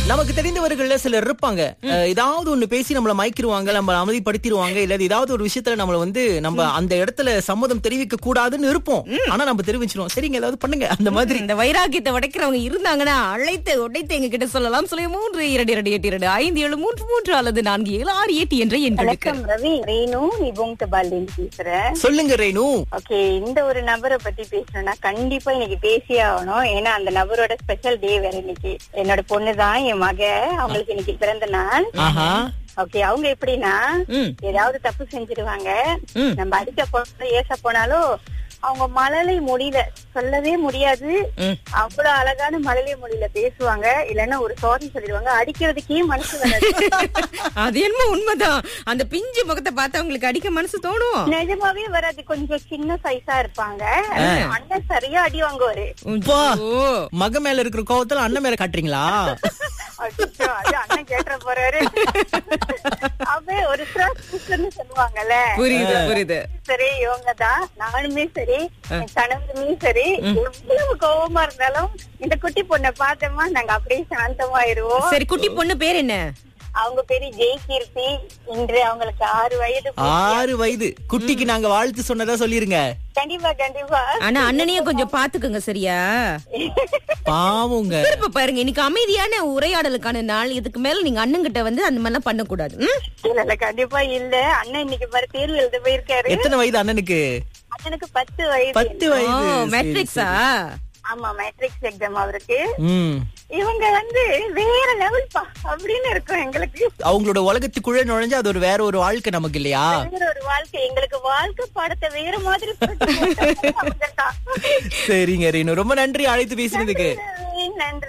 நமக்கு தெரிந்தவர்கள்ல சிலர் இருப்பாங்க அஹ், ஏதாவது ஒண்ணு பேசி நம்மள மயக்கிருவாங்க நம்ம அமைதிப்படுத்திடுவாங்க இல்ல ஏதாவது ஒரு விஷயத்துல நம்மள வந்து நம்ம அந்த இடத்துல சம்மதம் தெரிவிக்க கூடாதுன்னு இருப்போம் ஆனா நம்ம தெரிவிச்சிருவோம் சரிங்க ஏதாவது பண்ணுங்க அந்த மாதிரி இந்த வைராக்கியத்தை உடைக்கிறவங்க இருந்தாங்கன்னா அழைத்து உடைத்து எங்க கிட்ட சொல்லலாம் சொல்லி மூன்று இரண்டு இரண்டு எட்டு இரண்டு ஐந்து ஏழு மூன்று மூன்று அல்லது நான்கு ஏழு ஆறு எட்டு என்ற எண்களுக்கு வணக்கம் ரவி ரேணு நிபுங் தபாலின்னு பேசுறேன் சொல்லுங்க ரேணு ஓகே இந்த ஒரு நபரை பத்தி பேசணும்னா கண்டிப்பா இன்னைக்கு பேசியே ஆகணும் ஏன்னா அந்த நபரோட ஸ்பெஷல் டே வேற இன்னைக்கு என்னோட பொண்ணுதான் என் மக அவங்களுக்கு இன்னைக்கு பிறந்த நாள் ஆஹா ஓகே அவங்க எப்படின்னா ம். ஏதாவது தப்பு செஞ்சிருவாங்க ம். நம்ம அடிக்க போனாலும் ஏச போனாலும் அவங்க மழலை மொழியில சொல்லவே முடியாது ம். அவ்வளவு அழகான மழலை மொழியில பேசுவாங்க இல்லன்னா ஒரு சாரி சொல்லிடுவாங்க அடிக்கிறதுக்கே மனசு வராது அது என்னமோ உண்மைதான் அந்த பிஞ்சு முகத்தை பார்த்து அவங்களுக்கு அடிக்க மனசு தோணும் நிஜமாவே வராது கொஞ்சம் சின்ன சைஸா இருப்பாங்க அண்ணன் சரியா அடி வாங்குவாரு பா. ஓ மக மேல இருக்கிற கோவத்துல அண்ணன் மேல காட்டுறீங்களா அச்சச்சோ, அது அண்ணன் கேட்ட போறாரு அப்படியே ஒரு ஸ்ட்ரெஸ் சொல்லுவாங்கல்ல புரியுது புரியுது சரி இவங்க தான் நானுமே சரி என் கணவருமே சரி எவ்வளவு கோவமா இருந்தாலும் இந்த குட்டி பொண்ணை பார்த்தோமா நாங்க அப்படியே சாந்தமாயிருவோம் சரி குட்டி பொண்ணு பேர் என்ன அவங்க பேரு ஜெய் கீர்த்தி இன்று அவங்களுக்கு ஆறு வயது ஆறு வயது குட்டிக்கு நாங்க வாழ்த்து சொன்னதா சொல்லிருங்க கண்டிப்பா கண்டிப்பா ஆனா அண்ணனையும் கொஞ்சம் பாத்துக்கோங்க சரியா பாவங்க இப்ப பாருங்க இன்னைக்கு அமைதியான உரையாடலுக்கான நாள் இதுக்கு மேல நீங்க அண்ணன் கிட்ட வந்து அந்த மாதிரிலாம் பண்ணக்கூடாது ம்? இல்ல இல்ல கண்டிப்பா இல்ல அண்ணன் இன்னைக்கு பாரு தேர்வு எழுத போயிருக்காரு எத்தனை வயது அண்ணனுக்கு அண்ணனுக்கு பத்து வயது பத்து ஓ வயது சரி, மேட்ரிக்ஸா ஆமா மேட்ரிக்ஸ் எக்ஸாம் அவருக்கு ம் இவங்க வந்து வேற லெவல் பா அப்படின்னு இருக்கும் எங்களுக்கு அவங்களோட உலகத்துக்குள்ள நுழைஞ்சு அது ஒரு வேற ஒரு வாழ்க்கை நமக்கு இல்லையா வேற ஒரு வாழ்க்கை எங்களுக்கு வாழ்க்கை பாடத்தை வேற மாதிரி போட்டு போட்டாங்க. அவங்க தான். சரிங்க ரீனு ரொம்ப நன்றி அழைத்து பேசினதுக்கு நன்றி